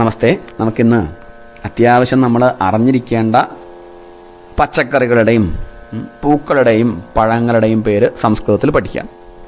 നമസ്തേ നമുക്കിന്ന് അത്യാവശ്യം നമ്മൾ അറിഞ്ഞിരിക്കേണ്ട പച്ചക്കറികളുടെയും ഉം, പൂക്കളുടെയും പഴങ്ങളുടെയും പേര് സംസ്കൃതത്തിൽ പഠിക്കാം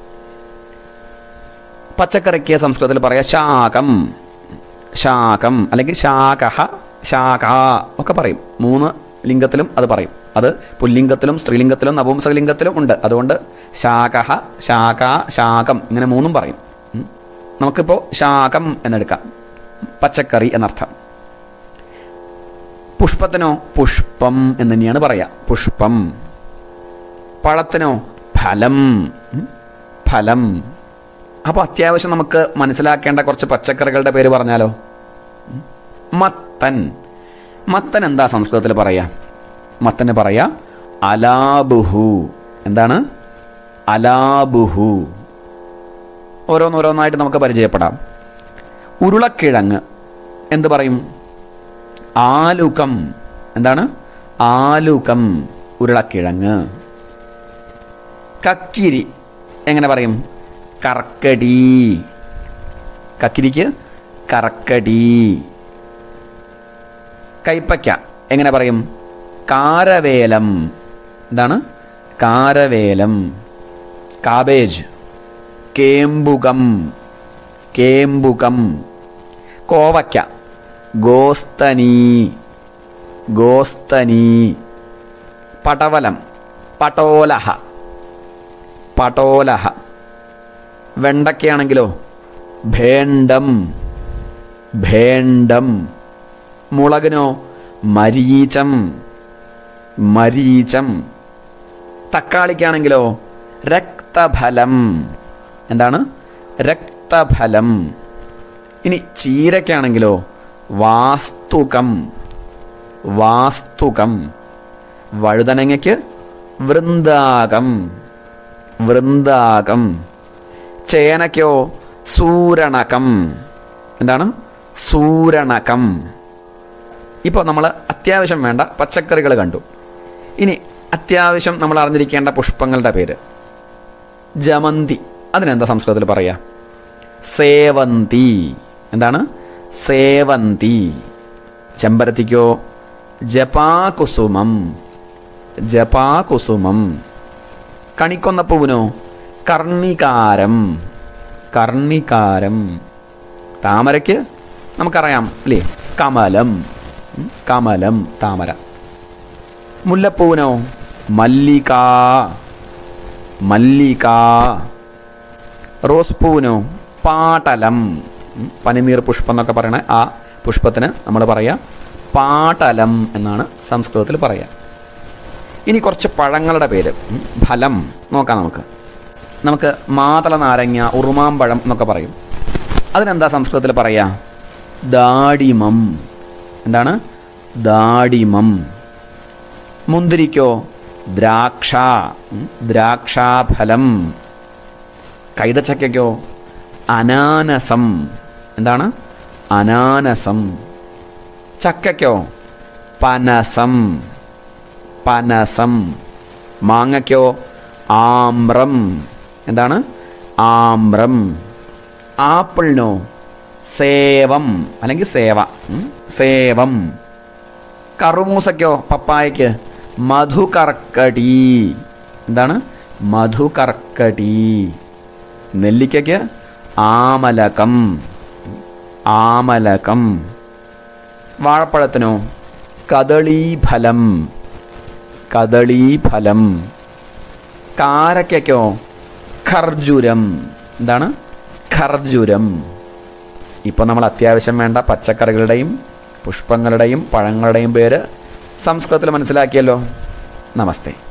പച്ചക്കറിക്ക് സംസ്കൃതത്തിൽ പറയാം ശാകം ശാകം അല്ലെങ്കിൽ ശാകഹ ശാക ഒക്കെ പറയും മൂന്ന് ലിംഗത്തിലും അത് പറയും അത് പുല്ലിംഗത്തിലും സ്ത്രീലിംഗത്തിലും നപുംസകലിംഗത്തിലും ഉണ്ട് അതുകൊണ്ട് ശാകഹ ശാക ശാകം ഇങ്ങനെ മൂന്നും പറയും ഉം. നമുക്കിപ്പോൾ ശാകം എന്നെടുക്കാം പച്ചക്കറി എന്നർത്ഥം പുഷ്പത്തിനോ പുഷ്പം എന്ന് തന്നെയാണ് പറയുക പുഷ്പം പഴത്തിനോ ഫലം ഉം, ഫലം അപ്പോൾ അത്യാവശ്യം നമുക്ക് മനസ്സിലാക്കേണ്ട കുറച്ച് പച്ചക്കറികളുടെ പേര് പറഞ്ഞാലോ ഉം. മത്തൻ മത്തൻ എന്താ സംസ്കൃതത്തിൽ പറയാ മത്തന് പറയാ അലാബുഹു എന്താണ് അലാബുഹു ഓരോന്നോരോന്നായിട്ട് നമുക്ക് പരിചയപ്പെടാം ഉരുളക്കിഴങ്ങ് എന്ത് പറയും ആലുകം എന്താണ് ആലുകം ഉരുളക്കിഴങ്ങ് കക്കിരി എങ്ങനെ പറയും കർക്കടി കക്കിരിക്ക് കർക്കടി കൈപ്പയ്ക്ക എങ്ങനെ പറയും കാരവേലം എന്താണ് കാരവേലം കാബേജ് കേമ്പുകം കേമ്പുകം കോവയ്ക്ക ഗോസ്തനി ഗോസ്തനി പടവലം പടോലഹ പടോലഹ വെണ്ടയ്ക്കയാണെങ്കിലോ ഭേണ്ടം ഭേണ്ടം മുളകിനോ മരീചം മരീചം തക്കാളിക്കാണെങ്കിലോ രക്തഫലം എന്താണ് രക്തഫലം ഇനി ചീരയ്ക്കാണെങ്കിലോ വാസ്തുകം വാസ്തുകം വഴുതനങ്ങയ്ക്ക് വൃന്ദാകം വൃന്ദാകം ചേനയ്ക്കോ സൂരണകം എന്താണ് സൂരണകം ഇപ്പോൾ നമ്മൾ അത്യാവശ്യം വേണ്ട പച്ചക്കറികൾ കണ്ടു ഇനി അത്യാവശ്യം നമ്മൾ അറിഞ്ഞിരിക്കേണ്ട പുഷ്പങ്ങളുടെ പേര് ജമന്തി അതിനെന്താ സംസ്കൃതത്തിൽ പറയാ സേവന്തി എന്താണ് സേവന്തി ചെമ്പരത്തിക്കോ ജപാകുസുമം ജപാകുസുമം കണിക്കൊന്നപ്പൂവിനോ കർണികാരം കർണികാരം താമരയ്ക്ക് നമുക്കറിയാം അല്ലേ കമലം ഉം, കമലം താമര മുല്ലപ്പൂവിനോ മല്ലിക മല്ലിക റോസ് പൂവിനോ പാട്ടലം ഉം, പനിനീർ പുഷ്പം എന്നൊക്കെ പറയണ ആ പുഷ്പത്തിന് നമ്മൾ പറയാം പാട്ടലം എന്നാണ് സംസ്കൃതത്തിൽ പറയുക ഇനി കുറച്ച് പഴങ്ങളുടെ പേര് ഉം, ഫലം നോക്കാം നമുക്ക് നമുക്ക് മാതള നാരങ്ങ ഉറുമാമ്പഴം എന്നൊക്കെ പറയും അതിനെന്താ സംസ്കൃതത്തിൽ പറയാ ദാടിമം എന്താണ് ദാടിമം മുന്തിരിക്കോ ദ്രാക്ഷ ഉം, ദ്രാക്ഷാഫലം കൈതച്ചക്കയ്ക്കോ അനാനസം എന്താണ് അനാനസം ചക്കയ്ക്കോ പനസം പനസം മാങ്ങയ്ക്കോ ആമ്രം എന്താണ് ആമ്രം ആപ്പിളിനോ സേവം അല്ലെങ്കിൽ സേവ ഉം, സേവം കറുമൂസയ്ക്കോ പപ്പായയ്ക്ക് മധുകർക്കടി എന്താണ് മധുകർക്കടി നെല്ലിക്കയ്ക്ക് ആമലകം ആമലകം വാഴപ്പഴത്തിനോ കദളീഫലം കദളീഫലം കാരക്കയ്ക്കോ ഖർജുരം എന്താണ് ഖർജുരം ഇപ്പോൾ നമ്മൾ അത്യാവശ്യം വേണ്ട പച്ചക്കറികളുടെയും പുഷ്പങ്ങളുടെയും പഴങ്ങളുടെയും പേര് സംസ്കൃതത്തിൽ മനസ്സിലാക്കിയല്ലോ നമസ്തേ